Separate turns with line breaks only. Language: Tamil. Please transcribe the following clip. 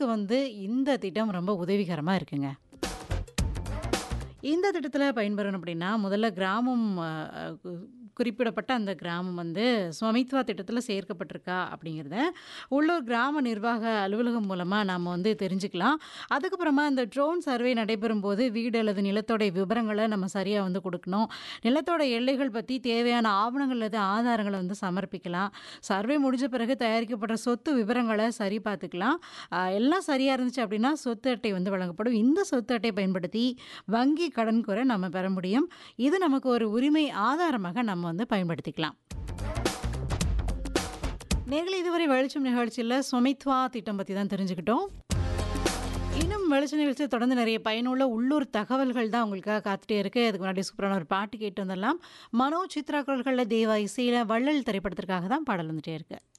அதுக்கு வந்து இந்த திட்டம் ரொம்ப உதவிகரமா இருக்குங்க. இந்த திட்டத்தில பயன்பெறணும் அப்படின்னா, முதல்ல கிராமம் அ அ கு குறிப்பிடப்பட்ட அந்த கிராமம் வந்து ஸ்வமித்வா திட்டத்தில சேர்க்கப்பட்டிருக்கா அப்படிங்கிறத, உள்ளூர் கிராம நிர்வாக அலுவலகம் மூலமா நாம வந்து தெரிஞ்சுக்கலாம். அதுக்கப்புறமா இந்த ட்ரோன் சர்வே நடைபெறும்போது வீடு அல்லது நிலத்தோட விவரங்கள நம்ம சரியா வந்து குடுக்கணும். நிலத்தோட எல்லைகள் பத்தி தேவையான ஆவணங்கள் அல்லது ஆதாரங்கள வந்து சமர்ப்பிக்கலாம். சர்வே முடிஞ்ச பிறகு தயாரிக்கப்பட்ட சொத்து விவரங்கள சரி பார்த்துக்கலாம். அ எல்லாம் சரியா இருந்துச்சு அப்படின்னா, சொத்து அட்டை வந்து வழங்கப்படும். இந்த சொத்து அட்டை பயன்படுத்தி வங்கி கடன் கூட நம்ம பெற முடியும். இது நமக்கு ஒரு உரிமை ஆதாரமாக நம்ம வந்து பயன்படுத்திக்கலாம். நேயர்களே இதுவரை வெளிச்சம் நிகழ்ச்சியில ஸ்வமித்வா திட்டம் பத்தி தான் தெரிஞ்சுக்கிட்டோம். இன்னும் வெளிச்ச நிகழ்ச்சியில தொடர்ந்து நிறைய பயனுள்ள உள்ளூர் தகவல்கள் தான் உங்களுக்காக காத்துட்டே இருக்கு. அதுக்கு முன்னாடி சூப்பரான ஒரு பாட்டு கேட்டு வந்துடலாம். மனோ சித்ரா குரல்கள்ல தேவா இசையில வள்ளல் திரைப்படத்திற்காக தான் பாடல் வந்துட்டே இருக்கு.